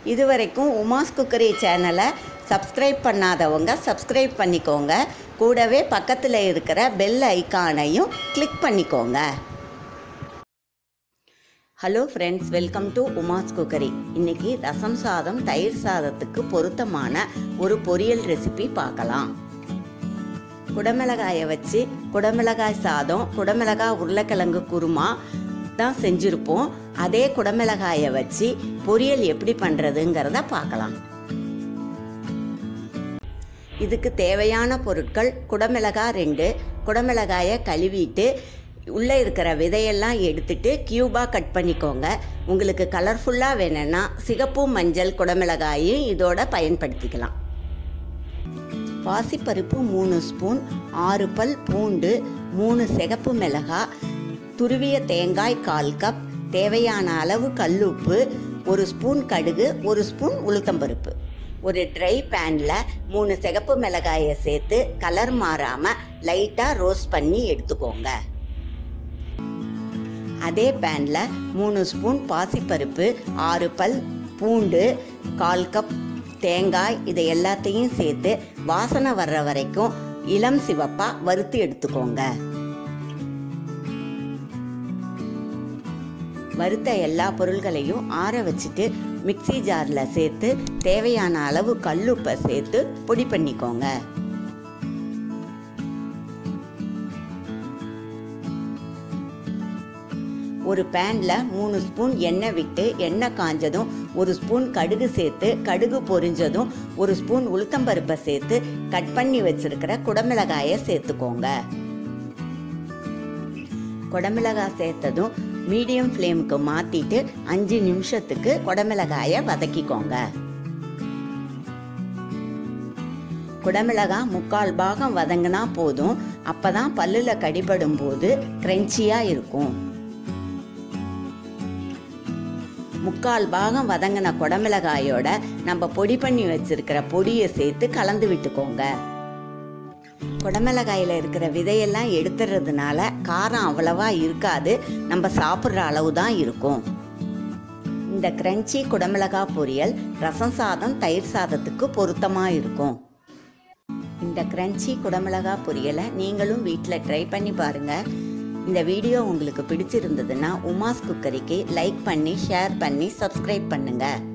இதுவரைக்கும் உமாஸ் குக்கரி சேனலை சப்ஸ்கிரைப் பண்ணாதவங்க சப்ஸ்கிரைப் பண்ணிக்கோங்க கூடவே பக்கத்தில் இருக்கிற பெல் ஐகானையும் கிளிக் பண்ணிக்கோங்க hello friends welcome to Uma's cookery இன்னைக்கு ரசம் சாதம் தயிர் சாதத்துக்கு பொருத்தமான ஒரு பொரியல் ரெசிபி பார்க்கலாம் குடமிளகாயை வச்சு குடமிளகாய் சாதம் குடமிளகாய் உருளைக்கிழங்கு குருமா தான் செஞ்சுருப்போம் அதே குடமிளகாயை வச்சு பொரியல் எப்படி பண்ணுறதுங்கிறத பார்க்கலாம் இதுக்கு தேவையான பொருட்கள் குடமிளகாய் ரெண்டு குடமிளகாயை கழுவிட்டு உள்ளே இருக்கிற விதையெல்லாம் எடுத்துட்டு க்யூபாக கட் பண்ணிக்கோங்க உங்களுக்கு கலர்ஃபுல்லாக வேணும்னா சிகப்பு மஞ்சள் குடமிளகாயும் இதோட பயன்படுத்திக்கலாம் பாசிப்பருப்பு மூணு ஸ்பூன் ஆறு பல் பூண்டு மூணு சிகப்பு மிளகாய் துருவிய தேங்காய் கால் கப் தேவையான அளவு கல்லுப்பு ஒரு ஸ்பூன் கடுகு ஒரு ஸ்பூன் உளுத்தம்பருப்பு ஒரு ட்ரை பேனில் மூணு சிகப்பு மிளகாயை சேர்த்து கலர் மாறாமல் லைட்டாக ரோஸ்ட் பண்ணி எடுத்துக்கோங்க அதே பேனில் மூணு ஸ்பூன் பாசிப்பருப்பு ஆறு பல் பூண்டு கால் கப் தேங்காய் இதை எல்லாத்தையும் சேர்த்து வாசனை வர்ற வரைக்கும் இளம் சிவப்பாக வறுத்து எடுத்துக்கோங்க வறுத்த எல்லா பொருள்களையும் ஆற வச்சுட்டு மிக்சி ஜாரில் சேர்த்து தேவையான அளவு கல்லுப்பை சேர்த்து பொடி பண்ணிக்கோங்க ஒரு பேனில் மூணு ஸ்பூன் எண்ணெய் விட்டு எண்ணெய் காஞ்சதும் ஒரு ஸ்பூன் கடுகு சேர்த்து கடுகு பொரிஞ்சதும் ஒரு ஸ்பூன் உளுத்தம்பருப்பை சேர்த்து கட் பண்ணி வச்சிருக்கிற குடமிளகாயை சேர்த்துக்கோங்க குடமிளகாய் சேர்த்ததும் மீடியம் ஃப்ளேமுக்கு மாற்றிட்டு அஞ்சு நிமிஷத்துக்கு குடமிளகாயை வதக்கிக்கோங்க குடமிளகாய் முக்கால் பாகம் வதங்கினா போதும் அப்போ தான் பல்லில் கடிபடும் போது க்ரன்ச்சியாக இருக்கும் முக்கால் பாகம் வதங்கின குடமிளகாயோட நம்ம பொடி பண்ணி வச்சிருக்கிற பொடியை சேர்த்து கலந்து விட்டுக்கோங்க குடமிளகாயில் இருக்கிற விதையெல்லாம் எடுத்துறதுனால காரம் அவ்வளவா இருக்காது நம்ம சாப்பிட்ற அளவு தான் இருக்கும் இந்த கிரன்ச்சி குடமிளகாய் பொரியல் ரசம் சாதம் தயிர் சாதத்துக்கு பொருத்தமாக இருக்கும் இந்த கிரன்ச்சி குடமிளகாய் பொரியலை நீங்களும் வீட்டில் ட்ரை பண்ணி பாருங்கள் இந்த வீடியோ உங்களுக்கு பிடிச்சிருந்ததுன்னா உமாஸ் குக்கரிக்கு லைக் பண்ணி ஷேர் பண்ணி சப்ஸ்கிரைப் பண்ணுங்கள்